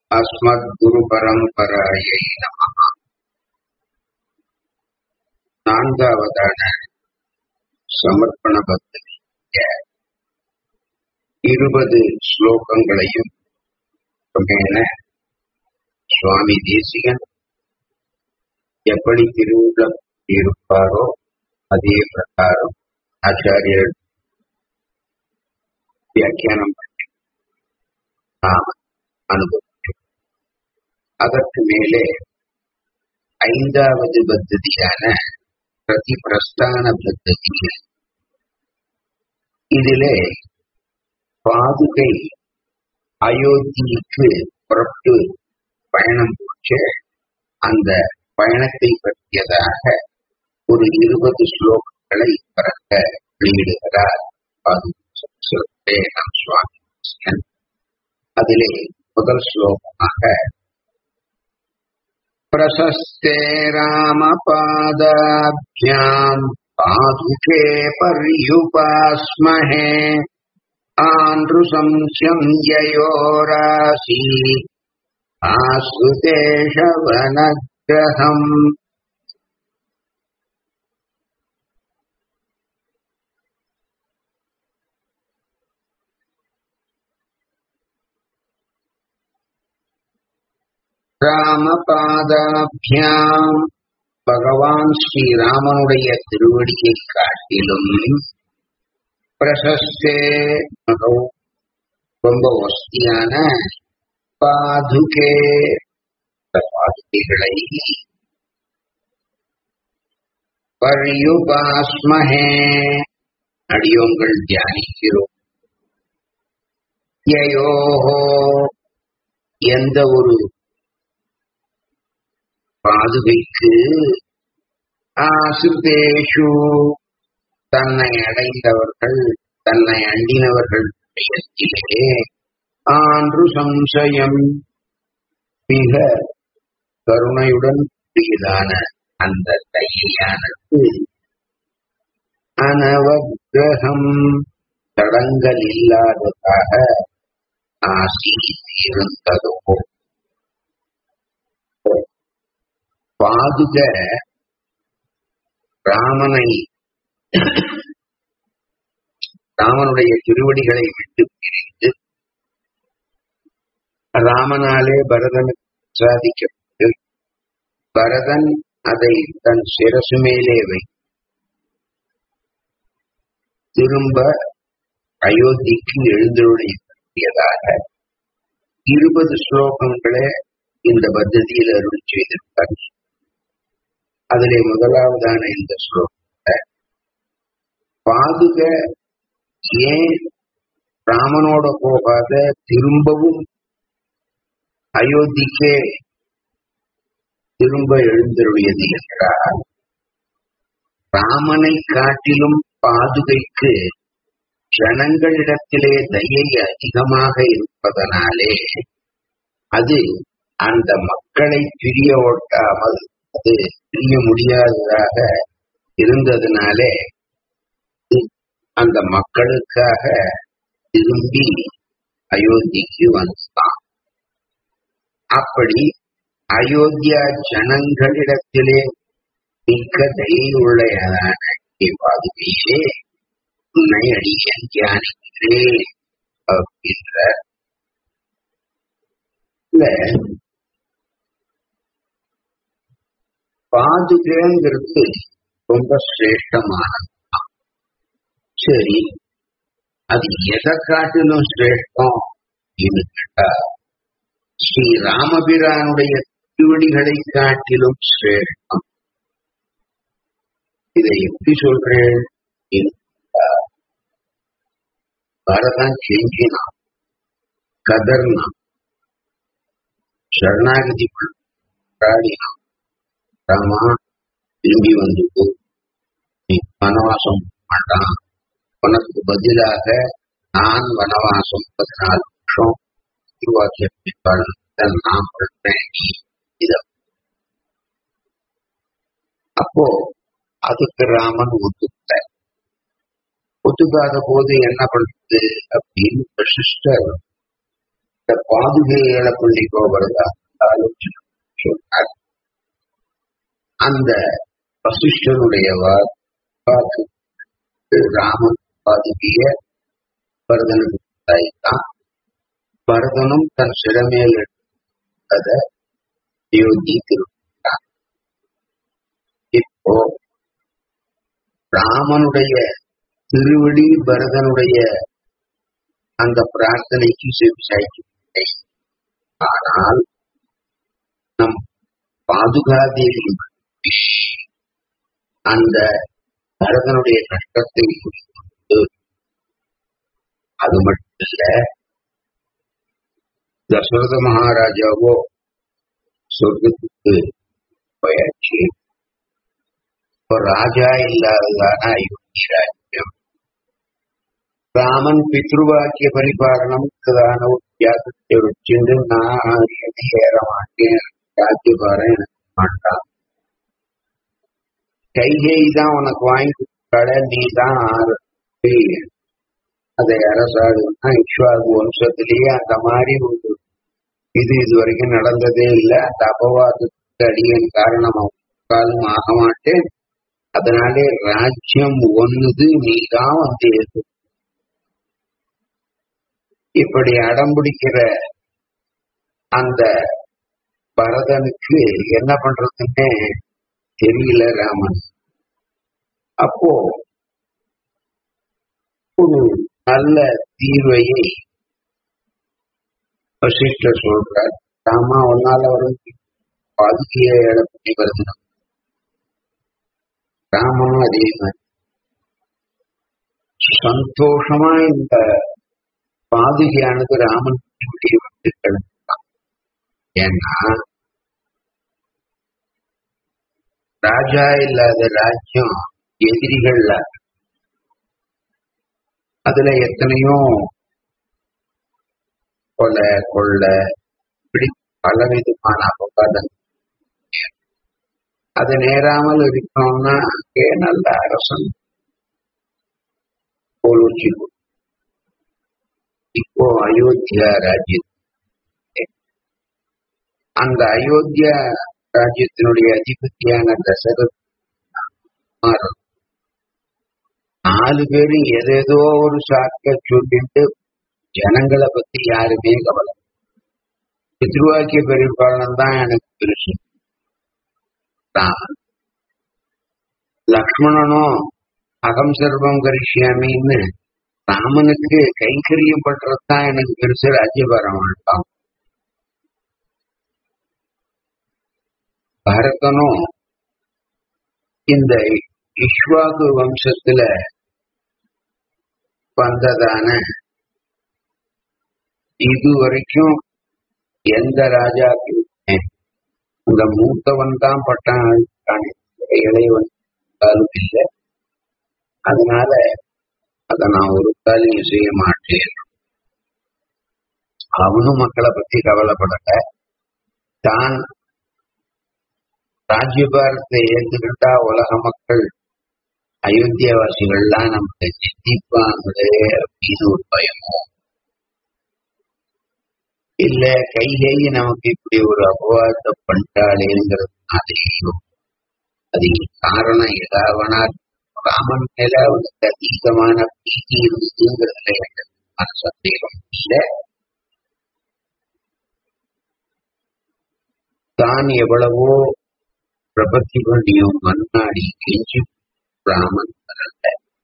அஸ்மத்குருபரம்பராயை நம நான்காவதான சமர்ப்பண பக்திய இருபது ஸ்லோகங்களையும் மேல சுவாமி தேசிகன் எப்படி திருவுள்ள இருப்பாரோ அதே பிரகாரம் ஆச்சாரியர் வியாக்கியானம் பண்ணி நாம் அனுபவித்தோம் அதற்கு மேலே ஐந்தாவது பத்ததியான பிரதிபிரஸ்தான பத்ததி இதிலே பாதுகை அயோத்திக்கு புறப்பட்டு பயணம் போச்சு அந்த பயணத்தை பற்றியதாக ஒரு இருபது ஸ்லோகங்களை பிறக்க வெளியிடுகிறார் பாதுகை நம் சுவாமி கிருஷ்ணன் அதிலே முதல் ஸ்லோகமாக प्रशस्ते रामपादाभ्याम् पादुके पर्युपास्महे आनृशंस्यम् ययोरासी आश्रुतेशवनग्रहम् ராமபாதாபியாம் பகவான் ஸ்ரீராமனுடைய திருவடியை காட்டிலும் பிரசஸ்தே மிகவும் ரொம்ப வசதியான பாதுகே பாதுகைகளை பரியுபாஸ்மஹே அடியோங்கள் தியானிக்கிறோம் யயோஹோ எந்த ஒரு பாதுகைக்கு ஆசுதேஷு தன்னை அடைந்தவர்கள் தன்னை அண்டினவர்கள் விஷயத்திலே ஆன்று சம்சயம் மிக கருணையுடன் கூடியதான அந்த தையானது அனவகிரகம் தடங்கள் இல்லாததாக ஆசி இருந்ததோ பாதுக ராமனை ராமனுடைய திருவடிகளை விட்டு பிரிந்து ராமனாலே பரதனுக்கு சாதிக்கப்பட்டு பரதன் அதை தன் சிரசு மேலே வை திரும்ப அயோத்திக்கு எழுந்தருடையதாக இருபது ஸ்லோகங்களே இந்த பத்ததியில் அருள் செய்திருப்பார் அதிலே முதலாவதான இந்த ஸ்லோகத்தை பாதுக ஏன் ராமனோட போகாத திரும்பவும் அயோத்திக்கே திரும்ப எழுந்தருளியது என்றால் ராமனை காட்டிலும் பாதுகைக்கு ஜனங்களிடத்திலே தயை அதிகமாக இருப்பதனாலே அது அந்த மக்களை பிரிய ஓட்டாமல் அது பிரிய முடியாததாக இருந்ததுனாலே அந்த மக்களுக்காக திரும்பி அயோத்திக்கு வந்தான் அப்படி அயோத்தியா ஜனங்களிடத்திலே மிக்க தயவுள்ளையதான பாதுகையே உன்னை அடியன் தியானிக்கிறேன் அப்படின்ற பாதுகைங்கிறது ரொம்ப சிரேஷ்டமானது சரி அது எதை காட்டிலும் சிரேஷ்டம் அப்படின்னு கேட்டா ஸ்ரீ ராமபிரானுடைய திருவடிகளை காட்டிலும் சிரேஷ்டம் இதை எப்படி சொல்றேன் பரதன் கெஞ்சினான் கதர்னான் சரணாகதி பாடினான் ராமா திரும்பி வந்து நீ வனவாசம் மாட்டான் உனக்கு பதிலாக நான் வனவாசம் பதினாலு வருஷம் உருவாக்கிய நான் பண்றேன் இத அப்போ அதுக்கு ராமன் ஒத்துக்கிட்ட ஒத்துக்காத போது என்ன பண்றது அப்படின்னு வசிஷ்டர் இந்த பாதுகைகளை பள்ளிக்கோ வருதா ஆலோசனை சொன்னார் அந்த வசிஷ்டனுடைய வா- வாக்கு ராமன் பாதுகைய பரதனுக்கு தாய்த்தான் பரதனும் தன் சிறமேல் எடுத்தத யோகி திருட்டான் இப்போ ராமனுடைய திருவடி பரதனுடைய அந்த பிரார்த்தனைக்கு செவி சாய்க்கவில்லை ஆனால் நம் பாதுகாதேவி அந்த பரதனுடைய கஷ்டத்தை புரிந்து அது மட்டும் இல்ல தசரத மகாராஜாவோ சொர்க்கத்துக்கு போயாச்சு இப்போ ராஜா இல்லாததான அயோத்தி ராஜ்யம் ராமன் பித்ருவாக்கிய பரிபாலனம்க்குதான ஒரு தியாகத்தை வச்சுட்டு நான் ஏற மாட்டேன் ராஜ்யபாரம் எனக்கு மாட்டான் கைகை தான் உனக்கு வாங்கி கொடுத்தாட நீ தான் ஆறு அதை அரசாடுனா இஸ்வாகு வம்சத்திலேயே அந்த மாதிரி ஒரு இது இது வரைக்கும் நடந்ததே இல்லை அந்த அபவாதத்துக்கு அடியன் காரணம் காலம் ஆக மாட்டேன் அதனாலே ராஜ்யம் ஒண்ணுது நீ தான் வந்து எது இப்படி அடம்பிடிக்கிற அந்த பரதனுக்கு என்ன பண்றதுன்னே தெரியல ராமன் அப்போ ஒரு நல்ல தீர்வையை வசிஷ்டர் சொல்றார் ராமா ஒன்னால வரும் பாதுகைய இழப்பி வருது ராமனும் அதே மாதிரி சந்தோஷமா இந்த பாதுகையானது ராமன் வெளியே வந்து கிளம்பிட்டான் ஏன்னா ராஜா இல்லாத ராஜ்யம் எதிரிகள்ல அதுல எத்தனையோ கொலை கொள்ளை இப்படி பலவிதமான அபவாதம் அது நேராமல் இருக்கணும்னா அங்கே நல்ல அரசன் போலூச்சி இப்போ அயோத்தியா ராஜ்யம் அந்த அயோத்தியா ராஜ்யத்தினுடைய அதிபதியான தசரத் குமாரன் நாலு பேரும் எதேதோ ஒரு சாக்க சொல்லிட்டு ஜனங்களை பத்தி யாருமே கவலை பித்ருவாக்கிய பெரும்பாலும் தான் எனக்கு பெருசு தான் லக்ஷ்மணனும் அகம் சர்வம் கரிஷ்யாமின்னு ராமனுக்கு கைங்கரியம் பண்றதுதான் எனக்கு பெருசு ராஜ்யபாரம் வேண்டாம் பரதனும் இந்த இஷ்வாகு வம்சத்துல வந்ததான இது வரைக்கும் எந்த ராஜாக்கும் அந்த மூத்தவன் தான் பட்டம் இளையவன் காலம் இல்லை அதனால அதை நான் ஒரு காலையும் செய்ய மாட்டேன் அவனும் மக்களை பத்தி கவலைப்படல தான் ராஜ்யபாரத்தை ஏற்றுக்கிட்டா உலக மக்கள் அயோத்தியாவாசிகள்லாம் நம்மளை சித்திப்பாங்களே அப்படின்னு ஒரு பயமோ இல்ல கைகேயி நமக்கு இப்படி ஒரு அபவாதத்தை பண்ணிட்டாளேங்கிறது மாதிரியோ அது காரணம் ஏதாவனா ராமன் மேல அவனுக்கு அதீதமான பிரீத்தி இருந்ததுங்கிறதுல எனக்கு மன சந்தேகம் இல்லை தான் எவ்வளவோ பிரபத்தி பண்ணியும் மன்னாடி கெஞ்சி ராமன் வரல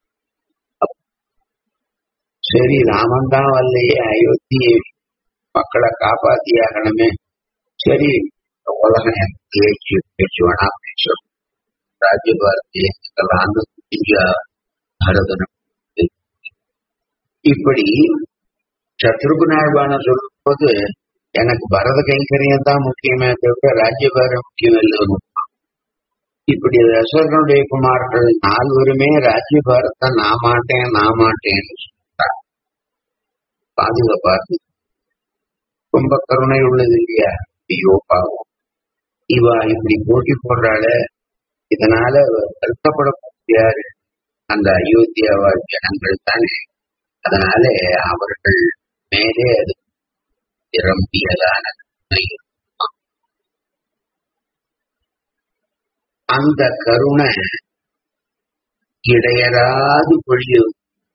சரி ராமன் தான் வரலையே அயோத்தியை மக்களை காப்பாத்தியாகணுமே சரி உலகம் எனக்கு பேச்சு பேச்சு வேணா பேசும் ராஜ்யபாரத்தை ஏற்றுக்கலான்னு பரதனம் இப்படி சத்ருகுணாழ்வான சொல்லும் போது எனக்கு பரத கைங்கரியம் தான் முக்கியமே தவிர ராஜ்யபாரம் முக்கியம் இல்லைன்னு இப்படி தசரனுடைய குமார்கள் நால்வருமே ராஜ்யபாரத்தை நான் மாட்டேன் நான் மாட்டேன்னு சொல்றார் பாதுகாப்பாரு ரொம்ப கருணை உள்ளது இல்லையா ஐயோ பாவம் இவா இப்படி போட்டி போடுறாள இதனால வருத்தப்படக்கூடிய யாரு அந்த அயோத்தியாவா ஜனங்கள் தானே அதனால அவர்கள் மேலே அது நிரம்பியதான கருணை அந்த கருணை இடையராது பொழியும்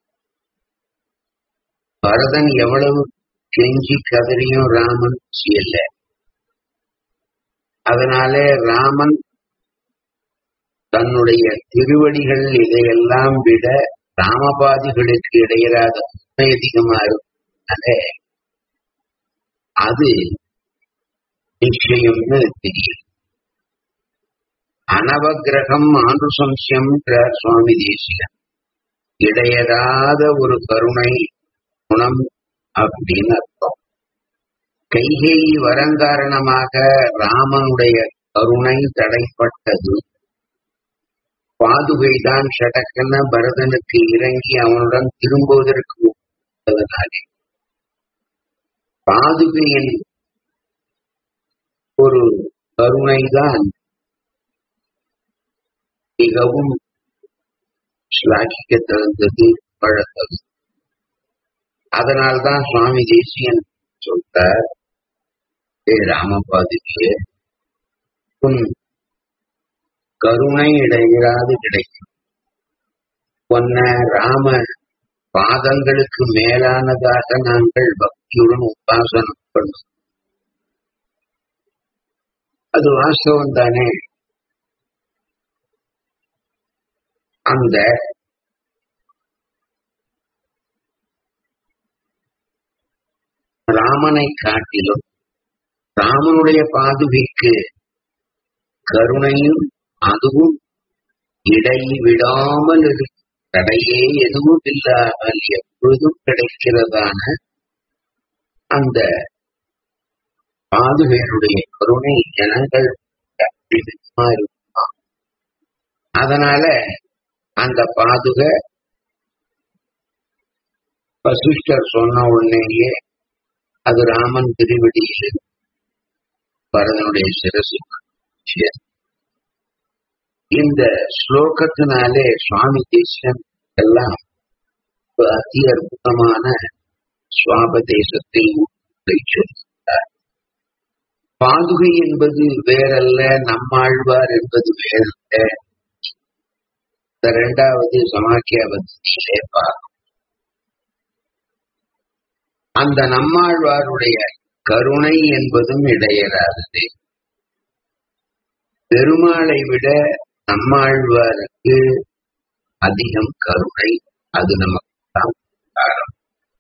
பரதன் எவ்வளவு கெஞ்சி கதறியும் ராமன் செய்யல அதனாலே ராமன் தன்னுடைய திருவடிகள் இதையெல்லாம் விட ராமபாதிகளுக்கு இடையராத உண்மை அதிகமா இருக்கிறதுனால அது நிச்சயம்னு தெரியும் அனவகிரகம் ஆண்டு சம்சயம் சுவாமி தேசிகன் இடையராத ஒரு கருணை குணம் அப்படின்னு அர்த்தம் கைகேயி வரங்காரணமாக ராமனுடைய கருணை தடைப்பட்டது பாதுகை தான் ஷடக்கன பரதனுக்கு இறங்கி அவனுடன் திரும்புவதற்கு முற்பட்டதனாலே பாதுகையின் ஒரு கருணைதான் மிகவும் ஸ்லாகிக்க தகுந்தது பழத்தது அதனால்தான் சுவாமி தேசியன் சொல்றார் ஏ ராமபாதுகே உன் கருணை இடையிறாது கிடைக்கும் பொன்ன ராம பாதங்களுக்கு மேலானதாக நாங்கள் பக்தியுடன் உபாசனம் பண்ணும் அது வாஸ்தவம் தானே அந்த ராமனை காட்டிலும் ராமனுடைய பாதுகைக்கு கருணையும் அதுவும் இடை விடாமல் இருக்கு தடையே எதுவும் இல்லாமல் எப்பொழுதும் கிடைக்கிறதான அந்த பாதுகையினுடைய கருணை ஜனங்கள் அதிகமா இருக்குமா அதனால அந்த பாதுகை வசிஷ்டர் சொன்ன உடனேயே அது ராமன் திருவடியில் பரதனுடைய சிரசு இந்த ஸ்லோகத்தினாலே சுவாமி தேசன் எல்லாம் ஒரு அதி அற்புதமான சுவாபதேசத்தை சொல்கிறார் பாதுகை என்பது வேறல்ல நம்மாழ்வார் என்பது வேறல்ல இந்த இரண்டாவது சமாக்கியாவதியிலே பார்க்கும் அந்த நம்மாழ்வாருடைய கருணை என்பதும் இடையராதது பெருமாளை விட நம்மாழ்வாருக்கு அதிகம் கருணை அது நமக்கு தான் காரணம்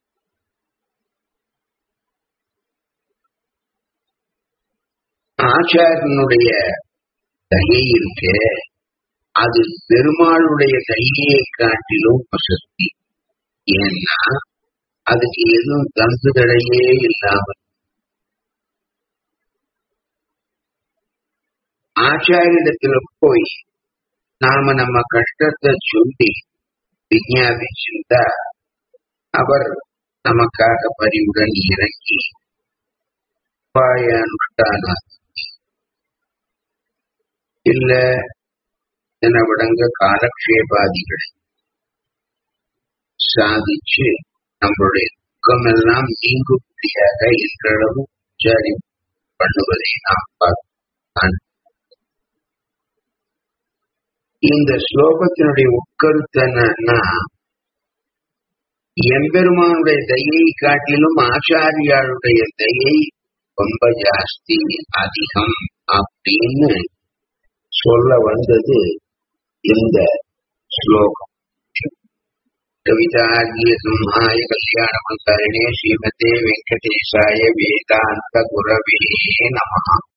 ஆச்சாரியனுடைய தகை இருக்கு அது பெருமாளுடைய கையை காட்டிலும் வசதி ஏன்னா அதுக்கு எதுவும் தந்து தடையே இல்லாமல் ஆச்சாரியிடத்துல போய் நாம நம்ம கஷ்டத்தை சொல்லி விஞ்ஞாபிச்சிருந்தா அவர் நமக்காக பரிவுடன் இறங்கி அனுஷ்டான இல்ல தினவிடங்க காலக்ஷேபாதிகளை சாதிச்சு நம்மளுடைய துக்கமெல்லாம் நீங்கும்படியாக இன்றளவும் உச்சாரி பண்ணுவதை நாம் பார்த்தான் இந்த ஸ்லோகத்தினுடைய உட்கருத்து என்னன்னா எம்பெருமானுடைய தயை காட்டிலும் ஆச்சாரியாளுடைய தயை ரொம்ப ஜாஸ்தி அதிகம் அப்படின்னு சொல்ல வந்தது இந்த ஸ்லோகம் கவிதாகிய சிம்ஹாய கல்யாண மந்தரிணே ஸ்ரீமதே வெங்கடேசாய வேதாந்த குரவே நமஹா